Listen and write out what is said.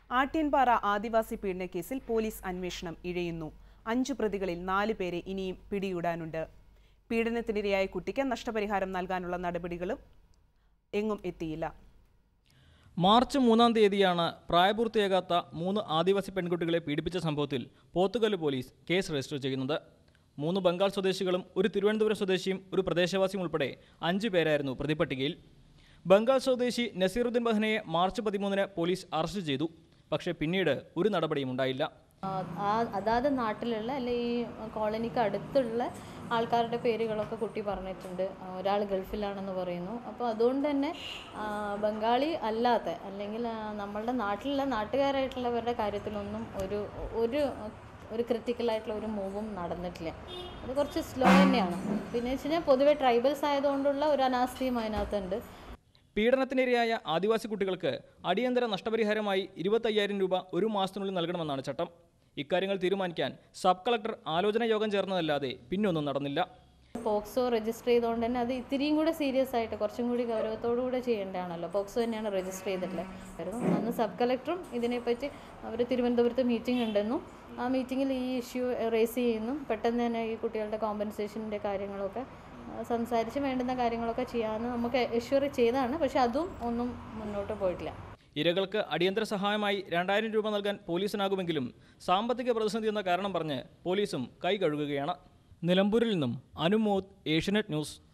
ആട്യൻപാറ ആദിവാസി പീഡനക്കേസിൽ police അന്വേഷണം ഇഴയുന്നു അഞ്ചു പ്രതികളിൽ നാല് പേരെ ഇനിയും പിടികൂടാനുണ്ട് പീഡനത്തിനിരയായ കുട്ടിക്ക് നഷ്ടപരിഹാരം നൽകാനുള്ള നടപടികളും എങ്ങും എത്തിയില്ല മാർച്ച് മൂന്നാം തീയതിയാണ് പ്രായപൂർത്തിയാകാത്ത മൂന്ന് ആദിവാസി പെൺകുട്ടികളെ പീഡിപ്പിച്ച സംഭവത്തിൽ പോത്തുകല്ല് പോലീസ് കേസ് രജിസ്റ്റർ ചെയ്യുന്നത് മൂന്ന് ബംഗാൾ സ്വദേശികളും ഒരു തിരുവനന്തപുരം സ്വദേശിയും ഒരു പ്രദേശവാസിയും ഉൾപ്പെടെ അഞ്ച് പേരായിരുന്നു പ്രതിപട്ടികയിൽ ബംഗാൾ സ്വദേശി നസീറുദ്ദീൻ ബഹ്നയെ മാർച്ച് പതിമൂന്നിന് പോലീസ് അറസ്റ്റ് ചെയ്തു പക്ഷേ പിന്നീട് ഒരു നടപടിയും ഉണ്ടായില്ല ആ, ആ അതാത് നാട്ടിലുള്ള അല്ലെ ഈ കോളനിക്ക് അടുത്തുള്ള ആൾക്കാരുടെ പേരുകളൊക്കെ കുട്ടി പറഞ്ഞിട്ടുണ്ട് ഒരാൾ ഗൾഫിലാണെന്ന് പറയുന്നു അപ്പോൾ അതുകൊണ്ട് തന്നെ ആ, ബംഗാളി അല്ലാത്ത അല്ലെങ്കിൽ ആ, നമ്മളുടെ നാട്ടിലുള്ള നാട്ടുകാരായിട്ടുള്ളവരുടെ കാര്യത്തിലൊന്നും ഒരു ഒരു ഒരു ക്രിട്ടിക്കലായിട്ടുള്ള ഒരു മൂവും നടന്നിട്ടില്ല അത് കുറച്ച് സ്ലോ തന്നെയാണ് പിന്നെ വെച്ച് കഴിഞ്ഞാൽ പൊതുവെ ട്രൈബൽസ് ആയതുകൊണ്ടുള്ള ഒരു അനാസ്ഥയും അതിനകത്തുണ്ട് പീഡനത്തിനിരയായ ആദിവാസി കുട്ടികൾക്ക് അടിയന്തര നഷ്ടപരിഹാരമായി ഇരുപത്തയ്യായിരം രൂപ ഒരു മാസത്തിനുള്ളിൽ നൽകണമെന്നാണ് ചട്ടം ഇക്കാര്യങ്ങൾ തീരുമാനിക്കാൻ സബ് കളക്ടർ ആലോചന യോഗം ചേർന്നതല്ലാതെ പിന്നൊന്നും നടന്നില്ല പോക്സോ രജിസ്റ്റർ ചെയ്തുകൊണ്ട് തന്നെ അത് ഇത്തിരിയും കൂടെ സീരിയസ് ആയിട്ട് കുറച്ചും കൂടി ഗൗരവത്തോടു കൂടെ ചെയ്യേണ്ടതാണല്ലോ പോക്സോ തന്നെയാണ് രജിസ്റ്റർ ചെയ്തിട്ടുള്ളത് ആയിരുന്നു അന്ന് സബ് കളക്ടറും ഇതിനെപ്പറ്റി അവർ തിരുവനന്തപുരത്ത് മീറ്റിംഗ് ഉണ്ടെന്നും ആ മീറ്റിങ്ങിൽ ഈ ഇഷ്യൂ റേസ് ചെയ്യുന്നു പെട്ടെന്ന് തന്നെ ഈ കുട്ടികളുടെ കോമ്പൻസേഷൻ്റെ കാര്യങ്ങളൊക്കെ ആ, സംസാരിച്ച് വേണ്ടുന്ന കാര്യങ്ങളൊക്കെ ചെയ്യാമെന്ന് നമുക്ക് എഷ്യൂർ ചെയ്തതാണ് പക്ഷെ അതും ഒന്നും മുന്നോട്ട് പോയിട്ടില്ല ഇരകൾക്ക് അടിയന്തര സഹായമായി രണ്ടായിരം രൂപ നൽകാൻ പോലീസിനാകുമെങ്കിലും സാമ്പത്തിക പ്രതിസന്ധി എന്ന കാരണം പറഞ്ഞ് പോലീസും കൈ കഴുകുകയാണ് നിലമ്പൂരിൽ നിന്നും അനുമോദ് ഏഷ്യനെറ്റ് ന്യൂസ്